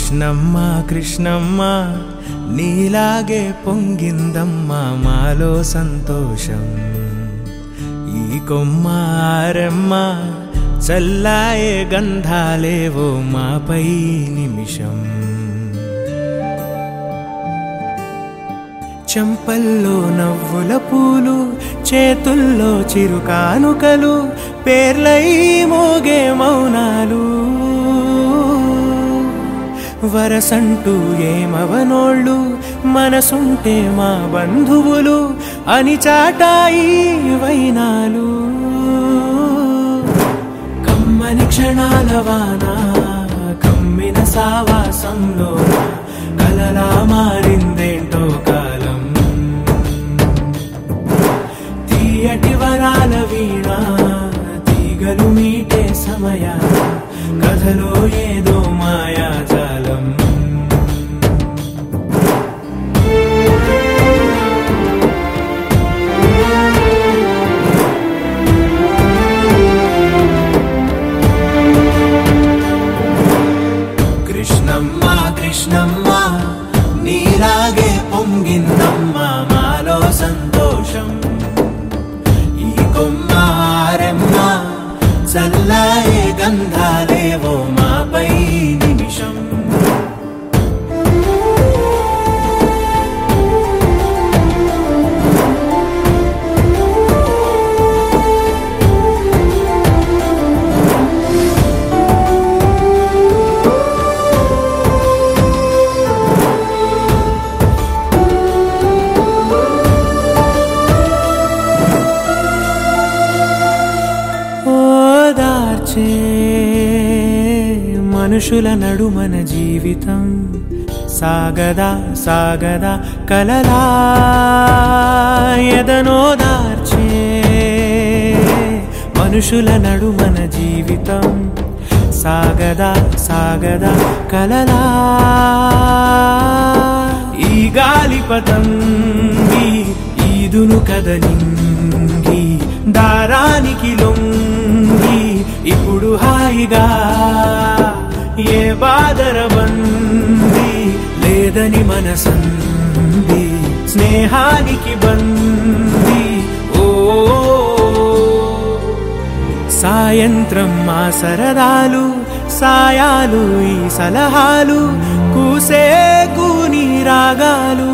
కృష్ణమ్మ కృష్ణమ్మ నీలాగే పొంగిందమ్మ మాలో సంతోషం ఈ కొమ్మ ఆరెమ్మ చల్లాయే గంధాలేవో మాపై నిమిషం చెంపల్లో నవ్వుల పూలు చేతుల్లో చిరుకానుకలు పేర్లై మోగే మౌనాలు వరసంటూ ఏమవనోళ్ళు మనసుంటే మా బంధువులు అని చాటాయి వైనాలు కమ్మని క్షణాల వాన కమ్మిన సావాసంలో కలలా మారిందేంటో కాలం తీయటి వరాల వీణ తీగలు మీటే సమయ కథలో ఏదో మాయాజాలం కృష్ణమ్మ కృష్ణమ్మ నీలాగే పొంగిందమ్మ మాలో సంతోషం ఈ కొమ్మారెమ్మ చల్లాయే గంధాలేవో మాపై నిమిషం ఓదార్చే మనుషుల నడుమన జీవితం సాగదా సాగదా కలలా ఎదనోదార్చే మనుషుల నడుమన జీవితం సాగదా సాగదా కలలా ఈ గాలిపటం ఈదును కదలింగి దారానికి లొంగి ఇప్పుడు హాయిగా ఏ బాదరబంది లేదని మనసంది స్నేహానికి బంది ఓ సాయంత్రం మా సరదాలు సాయాలు ఈ సలహాలు కూసే కూని రాగాలు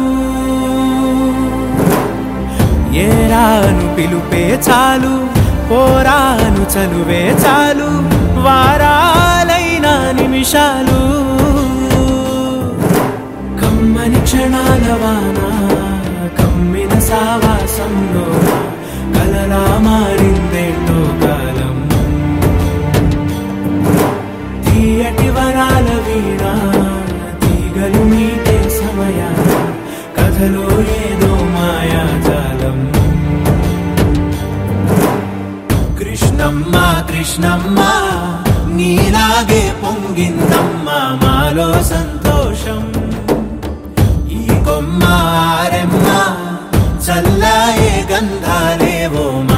ఏరాను పిలుపే చాలు పోరాను చలువే చాలు వారాలైన నిమిషాలు కమ్మని క్షణాల వాన కమ్మిన సావాసంలో కలలా మారిందేంటో కాలం తీయటి వరాల వీణ తీగలు మీటే సమయ కథలో ఏదో మాయాజాలం కృష్ణమ్మ కృష్ణమ్మ నీలాగే పొంగిందమ్మ మాలో సంతోషం ఈ కొమ్మ ఆరెమ్మ చల్లాయే గంధాలేవో మా